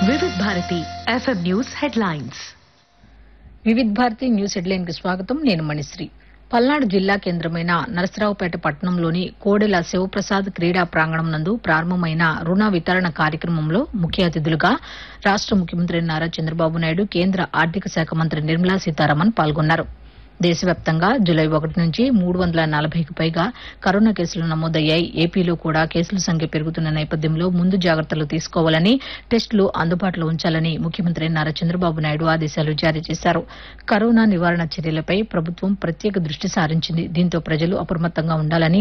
వివిధ Bharati FM news headlines Vividh Bharati news headline కి స్వాగతం నేను మణిశ్రీ పల్నాడు జిల్లా కేంద్రమైన నరసరావుపేట పట్టణంలోని కోడెల శివప్రసాద్ క్రీడా ప్రాంగణం నందు ప్రారంభమైన రుణ వితరణ కార్యక్రమంలో ముఖ్య అతిథులుగా రాష్ట ముఖ్యమంత్రి నారా చంద్రబాబు నాయుడు కేంద్ర ఆర్థిక శాఖ మంత్రి నిర్మలా సీతారామన్ పాల్గొన్నారు దేశవ్యాప్తంగా జులై ఒకటి నుంచి మూడు వందల నలభైకి పైగా కరోనా కేసులు నమోదయ్యాయి ఏపీలో కూడా కేసుల సంఖ్య పెరుగుతున్న నేపథ్యంలో ముందు జాగ్రత్తలు తీసుకోవాలని టెస్టులు అందుబాటులో ఉంచాలని ముఖ్యమంత్రి నారా చంద్రబాబు నాయుడు ఆదేశాలు జారీ చేశారు కరోనా నివారణ చర్యలపై ప్రభుత్వం ప్రత్యేక దృష్టి సారించింది దీంతో ప్రజలు అప్రమత్తంగా ఉండాలని